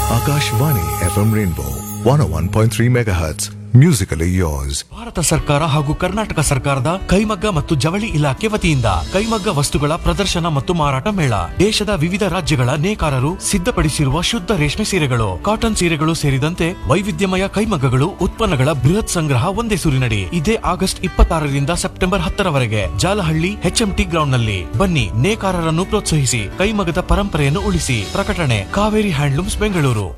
Akashvani FM Rainbow 101.3 MHz. Musically yours. Bharat ಸರ್ಕಾರ ಹಾಗೂ ಕರ್ನಾಟಕ ಸರ್ಕಾರದ ಕೈಮಗ್ಗ ಮತ್ತು ಜವಳಿ ಇಲಾಖೆ ವತಿಯಿಂದ ಕೈಮಗ್ಗ ವಸ್ತುಗಳ ಪ್ರದರ್ಶನ ಮತ್ತು ಮಾರಾಟ ಮೇಳ ದೇಶದ ವಿವಿಧ ರಾಜ್ಯಗಳ ನೇಕಾರರು ಸಿದ್ಧಪಡಿಸಿರುವ ಶುದ್ಧ ರೇಷ್ಮೆ ಸೀರೆಗಳು ಕಾಟನ್ ಸೀರೆಗಳು ಸೇರಿದಂತೆ ವೈವಿಧ್ಯಮಯ ಕೈಮಗ್ಗಗಳು ಉತ್ಪನ್ನಗಳ ಬೃಹತ್ ಸಂಗ್ರಹ ಒಂದೇ ಸೂರಿನಡಿ ಇದೇ ಆಗಸ್ಟ್ ಇಪ್ಪತ್ತಾರರಿಂದ ಸೆಪ್ಟೆಂಬರ್ ಹತ್ತರವರೆಗೆ ಜಾಲಹಳ್ಳಿ ಎಚ್ಎಂಟಿ ಗ್ರೌಂಡ್ ನಲ್ಲಿ ಬನ್ನಿ ನೇಕಾರರನ್ನು ಪ್ರೋತ್ಸಾಹಿಸಿ ಕೈಮಗ್ಗದ ಪರಂಪರೆಯನ್ನು ಉಳಿಸಿ ಪ್ರಕಟಣೆ Kaveri handlooms Bengaluru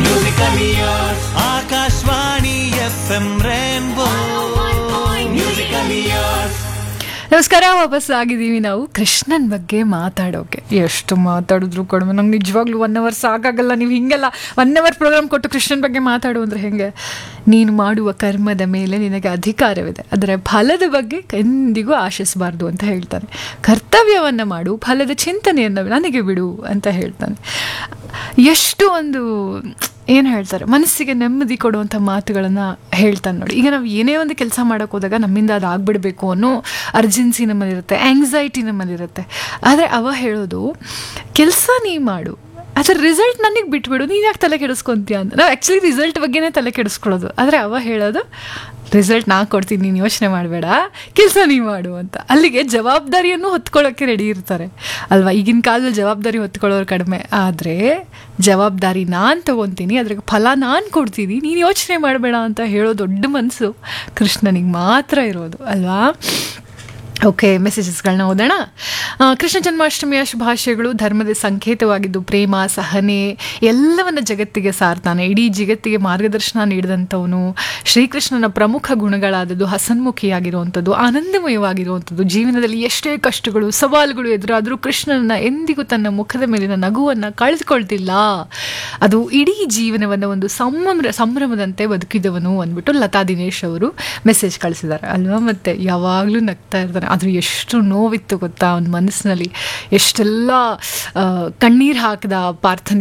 Akashvani F M rainbow musical years ನಮಸ್ಕಾರ ವಾಪಸ್ ಆಗಿದ್ದೀವಿ ನಾವು ಕೃಷ್ಣನ್ ಬಗ್ಗೆ ಮಾತಾಡೋಕೆ ಎಷ್ಟು ಮಾತಾಡಿದ್ರು ಕಡಿಮೆ ನಂಗೆ ನಿಜವಾಗ್ಲೂ ಒನ್ ಅವರ್ ಸಾಕಾಗಲ್ಲ ನೀವು ಹಿಂಗೆಲ್ಲ ಒನ್ ಅವರ್ ಪ್ರೋಗ್ರಾಮ್ ಕೊಟ್ಟು ಕೃಷ್ಣನ್ ಬಗ್ಗೆ ಮಾತಾಡು ಅಂದರೆ ಹೆಂಗೆ ನೀನು ಮಾಡುವ ಕರ್ಮದ ಮೇಲೆ ನಿನಗೆ ಅಧಿಕಾರವಿದೆ ಅದರ ಫಲದ ಬಗ್ಗೆ ಎಂದಿಗೂ ಆಶಿಸಬಾರ್ದು ಅಂತ ಹೇಳ್ತಾನೆ ಕರ್ತವ್ಯವನ್ನು ಮಾಡು ಫಲದ ಚಿಂತನೆಯನ್ನು ನನಗೆ ಬಿಡು ಅಂತ ಹೇಳ್ತಾನೆ ಎಷ್ಟು ಒಂದು ಏನು ಹೇಳ್ತಾರೆ ಮನಸ್ಸಿಗೆ ನೆಮ್ಮದಿ ಕೊಡುವಂಥ ಮಾತುಗಳನ್ನು ಹೇಳ್ತಾನೆ ನೋಡಿ ಈಗ ನಾವು ಏನೇ ಒಂದು ಕೆಲಸ ಮಾಡೋಕೆ ಹೋದಾಗ ನಮ್ಮಿಂದ ಅದು ಆಗ್ಬಿಡಬೇಕು ಅನ್ನೋ ಅರ್ಜೆನ್ಸಿ ನಮ್ಮಲ್ಲಿರುತ್ತೆ ಆ್ಯಂಗ್ಸೈಟಿ ನಮ್ಮಲ್ಲಿರುತ್ತೆ ಆದರೆ ಅವ ಹೇಳೋದು ಕೆಲಸ ನೀ ಮಾಡು ಅದರ ರಿಸಲ್ಟ್ ನನಗೆ ಬಿಟ್ಬಿಡು ನೀನು ಯಾಕೆ ತಲೆ ಕೆಡಿಸ್ಕೊಂತೀಯ ಅಂತ ನಾವು ಆ್ಯಕ್ಚುಲಿ ರಿಸಲ್ಟ್ ಬಗ್ಗೆನೇ ತಲೆ ಕೆಡಿಸ್ಕೊಳ್ಳೋದು ಆದರೆ ಅವ ಹೇಳೋದು ರಿಸಲ್ಟ್ ನಾ ಕೊಡ್ತೀನಿ ನೀನು ಯೋಚನೆ ಮಾಡಬೇಡ ಕೆಲಸ ನೀ ಮಾಡು ಅಂತ ಅಲ್ಲಿಗೆ ಜವಾಬ್ದಾರಿಯನ್ನು ಹೊತ್ಕೊಳ್ಳೋಕ್ಕೆ ರೆಡಿ ಇರ್ತಾರೆ ಅಲ್ವಾ ಈಗಿನ ಕಾಲದಲ್ಲಿ ಜವಾಬ್ದಾರಿ ಹೊತ್ಕೊಳ್ಳೋರು ಕಡಿಮೆ ಆದರೆ ಜವಾಬ್ದಾರಿ ನಾನು ತಗೊತೀನಿ ಅದ್ರಾಗ ಫಲ ನಾನು ಕೊಡ್ತೀನಿ ನೀನು ಯೋಚನೆ ಮಾಡಬೇಡ ಅಂತ ಹೇಳೋ ದೊಡ್ಡ ಮನಸ್ಸು ಕೃಷ್ಣನಿಗೆ ಮಾತ್ರ ಇರೋದು ಅಲ್ವಾ ಓಕೆ ಮೆಸೇಜಸ್ಗಳನ್ನ ಓದೋಣ ಆ, ಕೃಷ್ಣ ಜನ್ಮಾಷ್ಟಮಿಯ ಶುಭಾಶಯಗಳು ಧರ್ಮದ ಸಂಕೇತವಾಗಿದ್ದು ಪ್ರೇಮ ಸಹನೆ ಎಲ್ಲವನ್ನ ಜಗತ್ತಿಗೆ ಸಾರ್ತಾನೆ ಇಡೀ ಜಗತ್ತಿಗೆ ಮಾರ್ಗದರ್ಶನ ನೀಡಿದಂಥವನು ಶ್ರೀಕೃಷ್ಣನ ಪ್ರಮುಖ ಗುಣಗಳಾದದ್ದು ಹಸನ್ಮುಖಿಯಾಗಿರುವಂಥದ್ದು ಆನಂದಮಯವಾಗಿರುವಂಥದ್ದು ಜೀವನದಲ್ಲಿ ಎಷ್ಟೇ ಕಷ್ಟಗಳು ಸವಾಲುಗಳು ಎದುರಾದರೂ ಕೃಷ್ಣನ ಎಂದಿಗೂ ತನ್ನ ಮುಖದ ಮೇಲಿನ ನಗುವನ್ನು ಕಳೆದುಕೊಳ್ತಿಲ್ಲ ಅದು ಇಡೀ ಜೀವನವನ್ನು ಒಂದು ಸಂಭ್ರಮ ಸಂಭ್ರಮದಂತೆ ಬದುಕಿದವನು ಅಂದ್ಬಿಟ್ಟು ಲತಾ ದಿನೇಶ್ ಅವರು ಮೆಸೇಜ್ ಕಳಿಸಿದ್ದಾರೆ ಅಲ್ವಾ ಮತ್ತೆ ಯಾವಾಗಲೂ ನಗ್ತಾ ಇರ್ತಾನೆ ಆದರೂ ಎಷ್ಟು ನೋವಿತ್ತು ಗೊತ್ತಾ ಅವನ ಮನಸ್ಸಿನಲ್ಲಿ ಎಷ್ಟೆಲ್ಲ ಕಣ್ಣೀರು ಹಾಕಿದ ಪಾರ್ಥನಿಗೆ